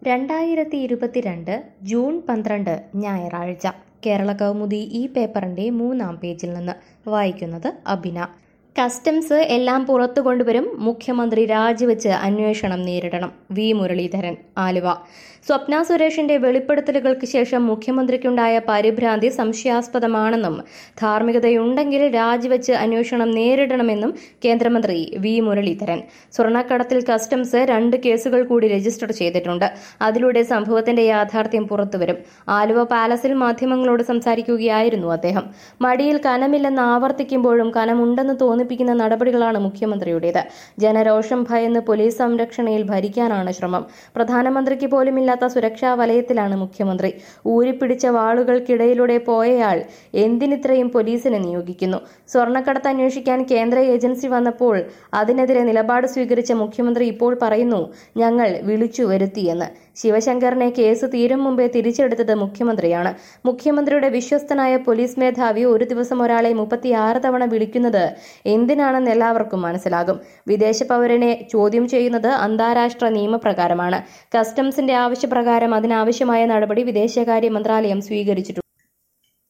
രണ്ടായിരത്തി ഇരുപത്തിരണ്ട് ജൂൺ പന്ത്രണ്ട് ഞായറാഴ്ച കേരള കൗമുദി ഈ പേപ്പറിന്റെ മൂന്നാം പേജിൽ നിന്ന് വായിക്കുന്നത് അബിന കസ്റ്റംസ് എല്ലാം പുറത്തു കൊണ്ടുവരും മുഖ്യമന്ത്രി രാജിവെച്ച് അന്വേഷണം നേരിടണം വി മുരളീധരൻ ആലുവ സ്വപ്ന സുരേഷിന്റെ വെളിപ്പെടുത്തലുകൾക്ക് ശേഷം മുഖ്യമന്ത്രിക്കുണ്ടായ പരിഭ്രാന്തി സംശയാസ്പദമാണെന്നും ധാർമ്മികതയുണ്ടെങ്കിൽ രാജിവെച്ച് അന്വേഷണം നേരിടണമെന്നും കേന്ദ്രമന്ത്രി വി മുരളീധരൻ സ്വർണ്ണക്കടത്തിൽ കസ്റ്റംസ് രണ്ട് കേസുകൾ കൂടി രജിസ്റ്റർ ചെയ്തിട്ടുണ്ട് അതിലൂടെ സംഭവത്തിന്റെ യാഥാർത്ഥ്യം പുറത്തുവരും ആലുവ പാലസിൽ മാധ്യമങ്ങളോട് സംസാരിക്കുകയായിരുന്നു അദ്ദേഹം മടിയിൽ കനമില്ലെന്ന് ആവർത്തിക്കുമ്പോഴും കനമുണ്ടെന്ന് തോന്നിപ്പിക്കുന്ന നടപടികളാണ് മുഖ്യമന്ത്രിയുടേത് ജനരോഷം ഭയന്ന് പോലീസ് സംരക്ഷണയിൽ ഭരിക്കാനാണ് ശ്രമം പ്രധാനമന്ത്രിക്ക് പോലുമില്ലാത്ത സുരക്ഷാ വലയത്തിലാണ് മുഖ്യമന്ത്രി ഊരിപ്പിടിച്ച വാളുകൾക്കിടയിലൂടെ പോയയാൾ എന്തിനിത്രയും പോലീസിനെ നിയോഗിക്കുന്നു സ്വർണ്ണക്കടത്ത് അന്വേഷിക്കാൻ കേന്ദ്ര ഏജൻസി വന്നപ്പോൾ അതിനെതിരെ നിലപാട് സ്വീകരിച്ച മുഖ്യമന്ത്രി ഇപ്പോൾ പറയുന്നു ഞങ്ങൾ വിളിച്ചു വരുത്തിയെന്ന് ശിവശങ്കറിനെ കേസ് തീരും മുമ്പേ തിരിച്ചെടുത്തത് മുഖ്യമന്ത്രിയാണ് മുഖ്യമന്ത്രിയുടെ വിശ്വസ്തനായ പോലീസ് മേധാവി ഒരു ദിവസം ഒരാളെ മുപ്പത്തിയാറ് തവണ വിളിക്കുന്നത് എന്തിനാണെന്ന് എല്ലാവർക്കും മനസ്സിലാകും വിദേശ പൗരനെ ചോദ്യം ചെയ്യുന്നത് അന്താരാഷ്ട്ര നിയമപ്രകാരമാണ് കസ്റ്റംസിന്റെ ആവശ്യപ്രകാരം അതിനാവശ്യമായ നടപടി വിദേശകാര്യ മന്ത്രാലയം സ്വീകരിച്ചിട്ടുണ്ട്